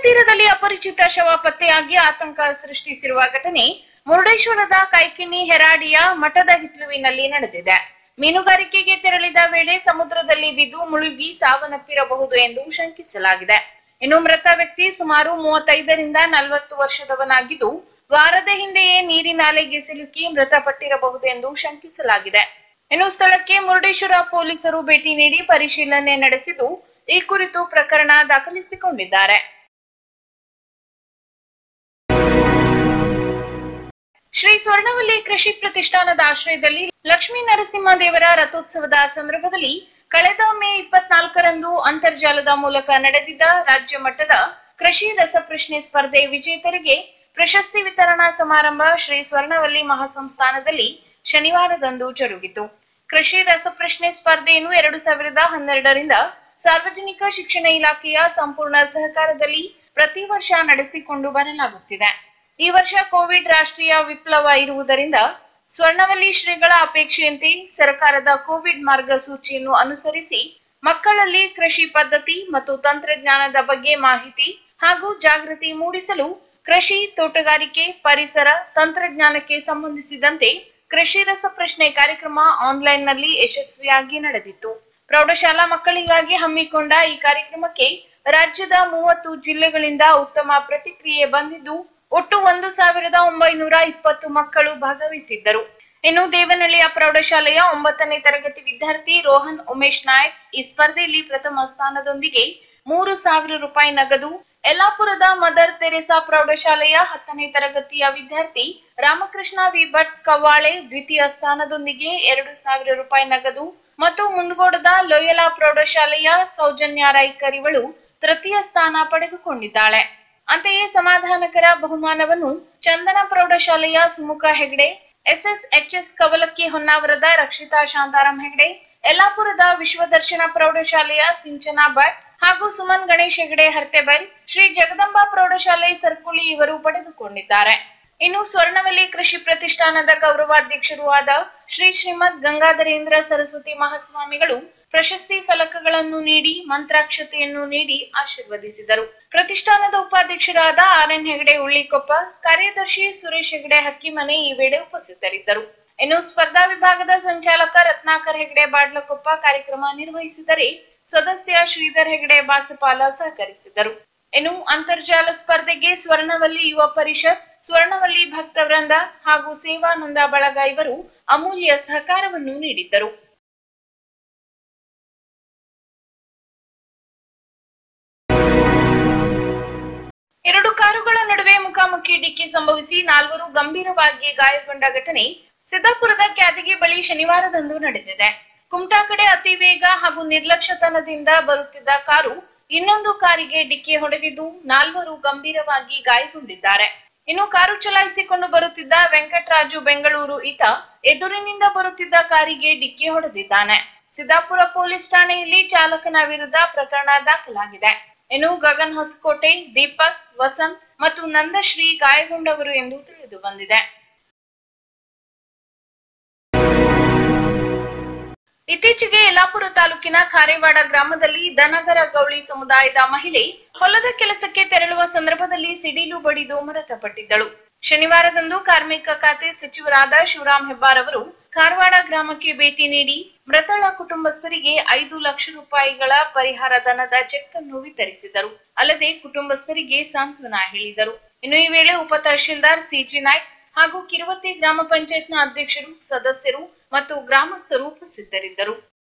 ತೀರದಲ್ಲಿ ಅಪರಿಚಿತ ಶವ ಪತ್ತೆಯಾಗಿ ಆತಂಕ ಸೃಷ್ಟಿಸಿರುವ ಘಟನೆ ಮುರುಡೇಶ್ವರದ ಕೈಕಿಣಿ ಹೆರಾಡಿಯ ಮಠದ ಹಿತ್ಲುವಿನಲ್ಲಿ ನಡೆದಿದೆ ಮೀನುಗಾರಿಕೆಗೆ ತೆರಳಿದ ವೇಳೆ ಸಮುದ್ರದಲ್ಲಿ ಬಿದ್ದು ಮುಳುಗಿ ಸಾವನ್ನಪ್ಪಿರಬಹುದು ಎಂದು ಶಂಕಿಸಲಾಗಿದೆ ಇನ್ನು ಮೃತ ವ್ಯಕ್ತಿ ಸುಮಾರು ಮೂವತ್ತೈದರಿಂದ ನಲವತ್ತು ವರ್ಷದವನಾಗಿದ್ದು ವಾರದ ಹಿಂದೆಯೇ ನೀರಿನಾಲೆಗೆ ಸಿಲುಕಿ ಮೃತಪಟ್ಟಿರಬಹುದು ಎಂದು ಶಂಕಿಸಲಾಗಿದೆ ಇನ್ನು ಸ್ಥಳಕ್ಕೆ ಮುರುಡೇಶ್ವರ ಪೊಲೀಸರು ಭೇಟಿ ನೀಡಿ ಪರಿಶೀಲನೆ ನಡೆಸಿದ್ದು ಈ ಕುರಿತು ಪ್ರಕರಣ ದಾಖಲಿಸಿಕೊಂಡಿದ್ದಾರೆ ಶ್ರೀ ಸ್ವರ್ಣವಲ್ಲಿ ಕೃಷಿ ಪ್ರತಿಷ್ಠಾನದ ಆಶ್ರಯದಲ್ಲಿ ಲಕ್ಷ್ಮೀ ನರಸಿಂಹ ದೇವರ ರಥೋತ್ಸವದ ಸಂದರ್ಭದಲ್ಲಿ ಕಳೆದ ಮೇ ಇಪ್ಪತ್ನಾಲ್ಕರಂದು ಅಂತರ್ಜಾಲದ ಮೂಲಕ ನಡೆದಿದ್ದ ರಾಜ್ಯ ಮಟ್ಟದ ಕೃಷಿ ರಸಪ್ರಶ್ನೆ ಸ್ಪರ್ಧೆ ವಿಜೇತರಿಗೆ ಪ್ರಶಸ್ತಿ ವಿತರಣಾ ಸಮಾರಂಭ ಶ್ರೀ ಸ್ವರ್ಣವಲ್ಲಿ ಮಹಾಸಂಸ್ಥಾನದಲ್ಲಿ ಶನಿವಾರದಂದು ಜರುಗಿತು ಕೃಷಿ ರಸಪ್ರಶ್ನೆ ಸ್ಪರ್ಧೆಯನ್ನು ಎರಡು ಸಾವಿರದ ಹನ್ನೆರಡರಿಂದ ಸಾರ್ವಜನಿಕ ಶಿಕ್ಷಣ ಇಲಾಖೆಯ ಸಂಪೂರ್ಣ ಸಹಕಾರದಲ್ಲಿ ಪ್ರತಿ ವರ್ಷ ನಡೆಸಿಕೊಂಡು ಬರಲಾಗುತ್ತಿದೆ ಈ ವರ್ಷ ಕೋವಿಡ್ ರಾಷ್ಟ್ರೀಯ ವಿಪ್ಲವ ಇರುವುದರಿಂದ ಸ್ವರ್ಣವಲ್ಲಿ ಶ್ರೀಗಳ ಅಪೇಕ್ಷೆಯಂತೆ ಸರ್ಕಾರದ ಕೋವಿಡ್ ಮಾರ್ಗಸೂಚಿಯನ್ನು ಅನುಸರಿಸಿ ಮಕ್ಕಳಲ್ಲಿ ಕೃಷಿ ಪದ್ಧತಿ ಮತ್ತು ತಂತ್ರಜ್ಞಾನದ ಬಗ್ಗೆ ಮಾಹಿತಿ ಹಾಗೂ ಜಾಗೃತಿ ಮೂಡಿಸಲು ಕೃಷಿ ತೋಟಗಾರಿಕೆ ಪರಿಸರ ತಂತ್ರಜ್ಞಾನಕ್ಕೆ ಸಂಬಂಧಿಸಿದಂತೆ ಕೃಷಿ ರಸಪ್ರಶ್ನೆ ಕಾರ್ಯಕ್ರಮ ಆನ್ಲೈನ್ನಲ್ಲಿ ಯಶಸ್ವಿಯಾಗಿ ನಡೆದಿತ್ತು ಪ್ರೌಢಶಾಲಾ ಮಕ್ಕಳಿಗಾಗಿ ಹಮ್ಮಿಕೊಂಡ ಈ ಕಾರ್ಯಕ್ರಮಕ್ಕೆ ರಾಜ್ಯದ ಮೂವತ್ತು ಜಿಲ್ಲೆಗಳಿಂದ ಉತ್ತಮ ಪ್ರತಿಕ್ರಿಯೆ ಬಂದಿದ್ದು ಒಟ್ಟು ಒಂದು ಸಾವಿರದ ಒಂಬೈನೂರ ಇಪ್ಪತ್ತು ಮಕ್ಕಳು ಭಾಗವಹಿಸಿದ್ದರು ಇನ್ನು ದೇವನಹಳ್ಳಿಯ ಪ್ರೌಢಶಾಲೆಯ ಒಂಬತ್ತನೇ ತರಗತಿ ವಿದ್ಯಾರ್ಥಿ ರೋಹನ್ ಉಮೇಶ್ ನಾಯಕ್ ಈ ಸ್ಪರ್ಧೆಯಲ್ಲಿ ಪ್ರಥಮ ಸ್ಥಾನದೊಂದಿಗೆ ಮೂರು ಸಾವಿರ ರೂಪಾಯಿ ನಗದು ಯಲ್ಲಾಪುರದ ಮದರ್ ತೆರೆಸಾ ಪ್ರೌಢಶಾಲೆಯ ಹತ್ತನೇ ತರಗತಿಯ ವಿದ್ಯಾರ್ಥಿ ರಾಮಕೃಷ್ಣ ವಿ ಭಟ್ ಕವ್ವಾಳೆ ದ್ವಿತೀಯ ಸ್ಥಾನದೊಂದಿಗೆ ಎರಡು ಸಾವಿರ ರೂಪಾಯಿ ನಗದು ಮತ್ತು ಮುಂಡಗೋಡದ ಲೋಯಲಾ ಪ್ರೌಢಶಾಲೆಯ ಸೌಜನ್ಯ ರೈಕರ್ ಇವಳು ತೃತೀಯ ಸ್ಥಾನ ಪಡೆದುಕೊಂಡಿದ್ದಾಳೆ ಅಂತೆಯೇ ಸಮಾಧಾನಕರ ಬಹುಮಾನವನ್ನು ಚಂದನ ಪ್ರೌಢಶಾಲೆಯ ಸುಮುಖ ಹೆಗ್ಡೆ ಎಸ್ಎಸ್ಎಚ್ಎಸ್ ಕವಲಕ್ಕಿ ಹೊನ್ನಾವರದ ರಕ್ಷಿತಾ ಶಾಂತಾರಾಮ್ ಹೆಗ್ಡೆ ಯಲ್ಲಾಪುರದ ವಿಶ್ವದರ್ಶನ ಪ್ರೌಢಶಾಲೆಯ ಸಿಂಚನಾ ಭಟ್ ಹಾಗೂ ಸುಮನ್ ಗಣೇಶ್ ಹೆಗಡೆ ಹರ್ತೆಬೆಲ್ ಶ್ರೀ ಜಗದಂಬಾ ಪ್ರೌಢಶಾಲೆ ಸರ್ಕುಳಿ ಇವರು ಪಡೆದುಕೊಂಡಿದ್ದಾರೆ ಇನ್ನು ಸ್ವರ್ಣವಲ್ಲಿ ಕೃಷಿ ಪ್ರತಿಷ್ಠಾನದ ಗೌರವಾಧ್ಯಕ್ಷರೂ ಆದ ಶ್ರೀ ಶ್ರೀಮದ್ ಗಂಗಾಧರೇಂದ್ರ ಸರಸ್ವತಿ ಮಹಾಸ್ವಾಮಿಗಳು ಪ್ರಶಸ್ತಿ ಫಲಕಗಳನ್ನು ನೀಡಿ ಮಂತ್ರಾಕ್ಷತೆಯನ್ನು ನೀಡಿ ಆಶೀರ್ವದಿಸಿದರು ಪ್ರತಿಷ್ಠಾನದ ಉಪಾಧ್ಯಕ್ಷರಾದ ಆರ್ ಎನ್ ಹೆಗಡೆ ಉಳ್ಳಿಕೊಪ್ಪ ಕಾರ್ಯದರ್ಶಿ ಸುರೇಶ್ ಹೆಗಡೆ ಹಕ್ಕಿಮನೆ ಈ ವೇಳೆ ಉಪಸ್ಥಿತರಿದ್ದರು ಇನ್ನು ಸ್ಪರ್ಧಾ ವಿಭಾಗದ ಸಂಚಾಲಕ ರತ್ನಾಕರ್ ಹೆಗಡೆ ಬಾಡ್ಲಕೊಪ್ಪ ಕಾರ್ಯಕ್ರಮ ನಿರ್ವಹಿಸಿದರೆ ಸದಸ್ಯ ಶ್ರೀಧರ್ ಹೆಗಡೆ ಬಾಸಪಾಲ ಸಹಕರಿಸಿದರು ಇನ್ನು ಅಂತರ್ಜಾಲ ಸ್ಪರ್ಧೆಗೆ ಸ್ವರ್ಣವಲ್ಲಿ ಯುವ ಪರಿಷತ್ ಸ್ವರ್ಣವಲ್ಲಿ ಭಕ್ತವೃಂದ ಹಾಗೂ ಸೇವಾನಂದ ಬಳಗ ಇವರು ಅಮೂಲ್ಯ ಸಹಕಾರವನ್ನು ನೀಡಿದ್ದರು ಎರಡು ಕಾರುಗಳ ನಡುವೆ ಮುಖಾಮುಖಿ ಡಿಕ್ಕಿ ಸಂಭವಿಸಿ ನಾಲ್ವರು ಗಂಭೀರವಾಗಿ ಗಾಯಗೊಂಡ ಘಟನೆ ಸಿದ್ದಾಪುರದ ಕ್ಯಾದಿಗೆ ಬಳಿ ಶನಿವಾರದಂದು ನಡೆದಿದೆ ಕುಮಟಾ ಕಡೆ ಅತಿ ವೇಗ ಹಾಗೂ ನಿರ್ಲಕ್ಷ್ಯತನದಿಂದ ಬರುತ್ತಿದ್ದ ಕಾರು ಇನ್ನೊಂದು ಕಾರಿಗೆ ಡಿಕ್ಕಿ ಹೊಡೆದಿದ್ದು ನಾಲ್ವರು ಗಂಭೀರವಾಗಿ ಗಾಯಗೊಂಡಿದ್ದಾರೆ ಇನ್ನು ಕಾರು ಚಲಾಯಿಸಿಕೊಂಡು ಬರುತ್ತಿದ್ದ ವೆಂಕಟರಾಜು ಬೆಂಗಳೂರು ಈತ ಎದುರಿನಿಂದ ಬರುತ್ತಿದ್ದ ಕಾರಿಗೆ ಡಿಕ್ಕಿ ಹೊಡೆದಿದ್ದಾನೆ ಸಿದ್ದಾಪುರ ಪೊಲೀಸ್ ಠಾಣೆಯಲ್ಲಿ ಚಾಲಕನ ವಿರುದ್ಧ ಪ್ರಕರಣ ದಾಖಲಾಗಿದೆ ಇನ್ನು ಗಗನ್ ಹೊಸಕೋಟೆ ದೀಪಕ್ ವಸಂತ್ ಮತ್ತು ನಂದಶ್ರೀ ಗಾಯಗೊಂಡವರು ಎಂದು ತಿಳಿದು ಬಂದಿದೆ ಇತ್ತೀಚೆಗೆ ಯಲ್ಲಾಪುರ ತಾಲೂಕಿನ ಖಾರೇವಾಡ ಗ್ರಾಮದಲ್ಲಿ ದನಗರ ಗೌಳಿ ಸಮುದಾಯದ ಮಹಿಳೆ ಹೊಲದ ಕೆಲಸಕ್ಕೆ ತೆರಳುವ ಸಂದರ್ಭದಲ್ಲಿ ಸಿಡಿಲು ಬಡಿದು ಮೃತಪಟ್ಟಿದ್ದಳು ಶನಿವಾರದಂದು ಕಾರ್ಮಿಕ ಖಾತೆ ಸಚಿವರಾದ ಶಿವರಾಮ್ ಹೆಬ್ಬಾರ್ ಅವರು ಕಾರವಾಡ ಗ್ರಾಮಕ್ಕೆ ಭೇಟಿ ನೀಡಿ ಮೃತಳ ಕುಟುಂಬಸ್ಥರಿಗೆ ಐದು ಲಕ್ಷ ರೂಪಾಯಿಗಳ ಪರಿಹಾರ ಧನದ ಚೆಕ್ ಅನ್ನು ವಿತರಿಸಿದರು ಅಲ್ಲದೆ ಕುಟುಂಬಸ್ಥರಿಗೆ ಸಾಂತ್ವನ ಹೇಳಿದರು ಇನ್ನು ಈ ವೇಳೆ ಉಪ ತಹಶೀಲ್ದಾರ್ ಸಿಜಿ ನಾಯ್ಕ್ ಹಾಗೂ ಕಿರುವತ್ತಿ ಗ್ರಾಮ ಪಂಚಾಯತ್ನ ಅಧ್ಯಕ್ಷರು ಸದಸ್ಯರು ಮತ್ತು ಗ್ರಾಮಸ್ಥರು ಉಪಸ್ಥಿತರಿದ್ದರು